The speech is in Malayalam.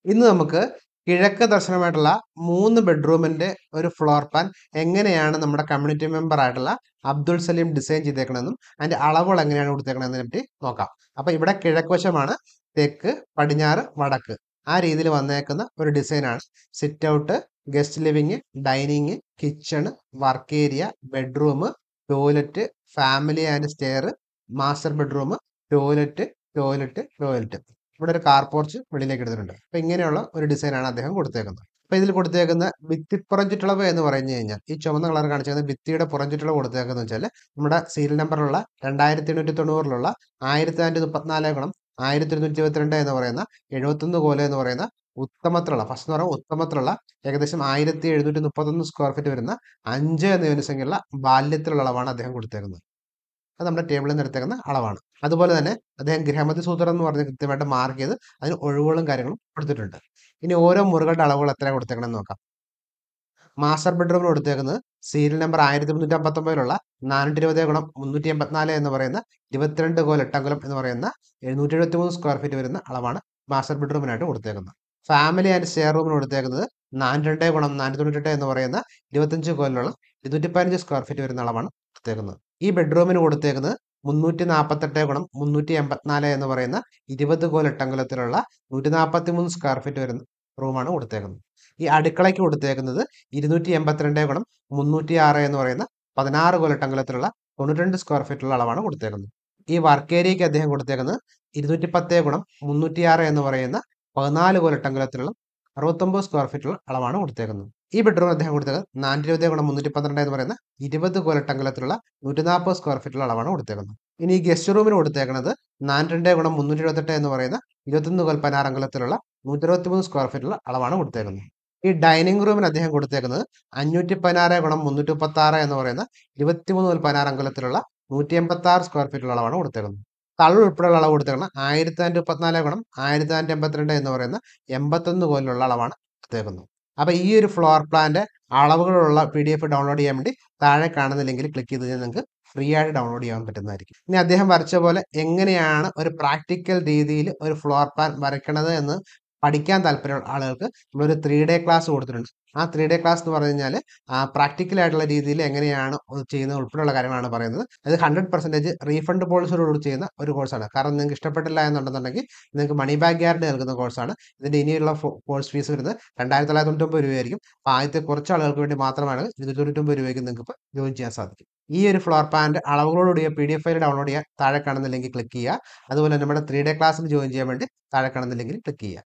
ഇന്ന് നമുക്ക് കിഴക്ക് ദർശനമായിട്ടുള്ള മൂന്ന് ബെഡ്റൂമിന്റെ ഒരു ഫ്ലോർ പ്ലാൻ എങ്ങനെയാണ് നമ്മുടെ കമ്മ്യൂണിറ്റി മെമ്പർ ആയിട്ടുള്ള അബ്ദുൾ സലീം ഡിസൈൻ ചെയ്തേക്കണമെന്നും അതിന്റെ അളവുകൾ എങ്ങനെയാണ് കൊടുത്തേക്കണമെന്നതിനെ പറ്റി നോക്കാം അപ്പൊ ഇവിടെ കിഴക്ക് വശമാണ് തെക്ക് പടിഞ്ഞാറ് വടക്ക് ആ രീതിയിൽ വന്നേക്കുന്ന ഒരു ഡിസൈനാണ് sit out guest living dining kitchen work area bedroom toilet family and stair master bedroom toilet toilet toilet ഇവിടെ ഒരു കാർ പോർച്ച് വെളിയിലേക്ക് എടുത്തിട്ടുണ്ട് അപ്പൊ ഇങ്ങനെയുള്ള ഒരു ഡിസൈനാണ് അദ്ദേഹം കൊടുത്തേക്കുന്നത് അപ്പൊ ഇതിൽ കൊടുത്തേക്കുന്ന ഭിത്തി പുറഞ്ചുറ്റളവ് എന്ന് പറഞ്ഞു കഴിഞ്ഞാൽ ഈ ചുവന്ന കളർ കാണിച്ചിരിക്കുന്ന ഭിത്തിയുടെ പുറഞ്ചുറ്റളവ് കൊടുത്തേക്കുന്നത് വെച്ചാൽ നമ്മുടെ സീരിയൽ നമ്പറിലുള്ള രണ്ടായിരത്തി എണ്ണൂറ്റി തൊണ്ണൂറിലുള്ള ആയിരത്തി അഞ്ഞൂറ്റി മുപ്പത്തിനാല് ഗുണം ആയിരത്തി ഇരുന്നൂറ്റി ഇരുപത്തിരണ്ട് എന്ന് പറയുന്ന എഴുപത്തൊന്ന് കോല എന്ന് പറയുന്ന ഉത്തമത്തിലുള്ള ഫസ്റ്റ് എന്ന് പറയുമ്പോൾ ഉത്തമത്തിലുള്ള ഏകദേശം ആയിരത്തി എഴുന്നൂറ്റി മുപ്പത്തൊന്ന് സ്ക്വയർ ഫീറ്റ് വരുന്ന അഞ്ച് എന്ന യൂണിസംഖ്യയുള്ള ബാല്യത്തിലുള്ള അളവാണ് അദ്ദേഹം കൊടുത്തേക്കുന്നത് അത് നമ്മുടെ ടേബിളിൽ നിന്ന് എടുത്തേക്കുന്ന അളവാണ് അതുപോലെ തന്നെ അദ്ദേഹം ഗൃഹമതി സൂത്രം എന്ന് പറഞ്ഞ് കൃത്യമായിട്ട് മാർക്ക് ചെയ്ത് അതിന് ഒഴിവുകളും കാര്യങ്ങളും കൊടുത്തിട്ടുണ്ട് ഇനി ഓരോ മുറികളുടെ അളവുകൾ എത്ര കൊടുത്തേക്കണം എന്ന് നോക്കാം മാസ്റ്റർ ബെഡ്റൂമിന് കൊടുത്തേക്കുന്നത് സീരിയൽ നമ്പർ ആയിരത്തി മുന്നൂറ്റി അമ്പത്തൊമ്പതിലുള്ള നാനൂറ്റി ഇരുപത് ഗുണം മുന്നൂറ്റി എൺപത്തിനാല് എന്ന് പറയുന്ന ഇരുപത്തിരണ്ട് കോൽ എട്ടംകുലം എന്ന് പറയുന്ന എഴുന്നൂറ്റി എഴുപത്തി മൂന്ന് സ്ക്വയർ ഫീറ്റ് വരുന്ന അളവാണ് മാസ്റ്റർ ബെഡ്റൂമിനായിട്ട് കൊടുത്തേക്കുന്നത് ഫാമിലി ആൻഡ് ഷെയർ റൂമിന് കൊടുത്തേക്കുന്നത് നാനൂറ്റി രണ്ട് ഗുണം നാനൂറ്റി തൊണ്ണൂറ്റി എന്ന് പറയുന്ന ഇരുപത്തഞ്ച് കോലിലുള്ള ഇരുന്നൂറ്റി പതിനഞ്ച് സ്ക്വയർ ഫീറ്റ് വരുന്ന അളവാണ് കൊടുത്തേക്കുന്നത് ഈ ബെഡ്റൂമിന് കൊടുത്തേക്കുന്നത് മുന്നൂറ്റി നാൽപ്പത്തെട്ട് ഗുണം മുന്നൂറ്റി എൺപത്തിനാല് എന്ന് പറയുന്ന ഇരുപത് കോൽ എട്ടംകുലത്തിലുള്ള നൂറ്റി നാൽപ്പത്തി മൂന്ന് സ്ക്വയർ ഫീറ്റ് വരുന്ന റൂമാണ് കൊടുത്തേക്കുന്നത് ഈ അടുക്കളയ്ക്ക് കൊടുത്തേക്കുന്നത് ഇരുന്നൂറ്റി എൺപത്തിരണ്ട് ഗുണം മുന്നൂറ്റി ആറ് എന്ന് പറയുന്ന പതിനാറ് കോൽ എട്ടംകുലത്തിലുള്ള തൊണ്ണൂറ്റി സ്ക്വയർ ഫീറ്റുള്ള അളവാണ് കൊടുത്തേക്കുന്നത് ഈ വർക്ക് ഏരിയയ്ക്ക് അദ്ദേഹം കൊടുത്തേക്കുന്നത് ഇരുന്നൂറ്റി പത്ത് ഗുണം മുന്നൂറ്റി ആറ് എന്ന് പറയുന്ന പതിനാല് കോൽ എട്ടംകുലത്തിലുള്ള അറുപത്തൊമ്പത് സ്ക്വയർ ഫീറ്റുള്ള അളവാണ് കൊടുത്തേക്കുന്നത് ഈ ബെഡ്റൂം അദ്ദേഹം കൊടുത്തത് നാനൂറ്റി ഇരുപത് ഗുണം മുന്നൂറ്റി പന്ത്രണ്ട് എന്ന് പറയുന്ന ഇരുപത് കോലട്ടങ്കലത്തിലുള്ള നൂറ്റി നാൽപ്പത് സ്ക്വയർ ഫീറ്റുള്ള അളവാണ് കൊടുത്തേക്കുന്നത് ഇനി ഈ ഗസ്റ്റ് റൂമിന് കൊടുത്തേക്കുന്നത് നാനൂറ്റി ഗുണം മുന്നൂറ്റി എഴുപത്തെട്ട് എന്ന് പറയുന്ന ഇരുപത്തൊന്ന് കോൽ പതിനാറങ്കലത്തിലുള്ള നൂറ്റി ഇരുപത്തി മൂന്ന് സ്ക്വയർ ഫീറ്റുള്ള അളവാണ് കൊടുത്തേക്കുന്നത് ഈ ഡൈനിങ് റൂമിന് അദ്ദേഹം കൊടുത്തേക്കുന്നത് അഞ്ഞൂറ്റി പതിനാറ് ഗുണം മുന്നൂറ്റി മുപ്പത്തി ആറ് എന്ന് പറയുന്ന ഇരുപത്തിമൂന്ന് കോൽ പതിനാറ് അങ്കലത്തിലുള്ള നൂറ്റി എൺപത്തി ആറ് സ്ക്വയർ ഫീറ്റുള്ള അളവാണ് കൊടുത്തേക്കുന്നത് തള്ളു ഉൾപ്പെടെയുള്ള അളവ് കൊടുത്തേക്കുന്നത് ആയിരത്തി അഞ്ഞൂറ്റി മുപ്പത്തിനാല് ഗുണം ആയിരത്തി അഞ്ഞൂറ്റി എൺപത്തിരണ്ട് എന്ന് പറയുന്ന എൺപത്തൊന്ന് കോലിലുള്ള അളവാണ് കൊടുത്തേക്കുന്നത് അപ്പൊ ഈ ഒരു ഫ്ലോർ പ്ലാന്റെ അളവുകളുള്ള പി ഡി എഫ് ഡൗൺലോഡ് ചെയ്യാൻ വേണ്ടി താഴെ കാണുന്ന ലിങ്കിൽ ക്ലിക്ക് ചെയ്ത് കഴിഞ്ഞാൽ നിങ്ങൾക്ക് ഫ്രീ ആയിട്ട് ഡൗൺലോഡ് ചെയ്യാൻ പറ്റുന്നതായിരിക്കും ഇനി അദ്ദേഹം വരച്ച പോലെ എങ്ങനെയാണ് ഒരു പ്രാക്ടിക്കൽ രീതിയിൽ ഒരു ഫ്ലോർ പ്ലാൻ വരയ്ക്കണത് എന്ന് പഠിക്കാൻ താല്പര്യമുള്ള ആളുകൾക്ക് നമ്മളൊരു ത്രീ ഡേ ക്ലാസ് കൊടുത്തിട്ടുണ്ട് ആ ത്രീ ഡേ ക്ലാസ് എന്ന് പറഞ്ഞു കഴിഞ്ഞാൽ പ്രാക്ടിക്കൽ ആയിട്ടുള്ള രീതിയിൽ എങ്ങനെയാണ് ചെയ്യുന്നത് ഉൾപ്പെടെയുള്ള കാര്യങ്ങളാണ് പറയുന്നത് അത് ഹൺഡ്രഡ് പെർസെൻറ്റേജ് റീഫണ്ട് പോളിസിയോടുകൂടി ചെയ്യുന്ന ഒരു കോഴ്സാണ് കാരണം നിങ്ങൾക്ക് ഇഷ്ടപ്പെട്ടില്ല എന്നുണ്ടെന്നുണ്ടെങ്കിൽ നിങ്ങൾക്ക് മണി ബാക്ക് ഗ്യാരണ്ടി നൽകുന്ന കോഴ്സാണ് ഇതിന്റെ ഇനിയുള്ള കോഴ്സ് ഫീസ് വരുന്നത് രണ്ടായിരത്തി തൊള്ളായിരത്തി തൊണ്ണൂറ്റൊമ്പത് രൂപയായിരിക്കും അപ്പോൾ ആദ്യത്തെ കുറച്ച് ആളുകൾക്ക് വേണ്ടി മാത്രമാണ് ഇരുന്നൂറ്റി തൊണ്ണൂറ്റൊമ്പത് രൂപയ്ക്ക് നിങ്ങൾക്ക് ഇപ്പോൾ ജോയിൻ ചെയ്യാൻ സാധിക്കും ഈ ഒരു ഫ്ലോർ പ്ലാൻ്റെ അളവുകളോടുകൂടിയ P D F file download ചെയ്യാൻ താഴെ കാണുന്ന ലിങ്കിൽ ക്ലിക്ക് ചെയ്യുക അതുപോലെ നമ്മുടെ ത്രീ ഡേ ക്ലാസ്സിൽ ജോയിൻ ചെയ്യാൻ വേണ്ടി താഴെ കാണുന്ന ലിങ്കിൽ ക്ലിക്ക് ചെയ്യുക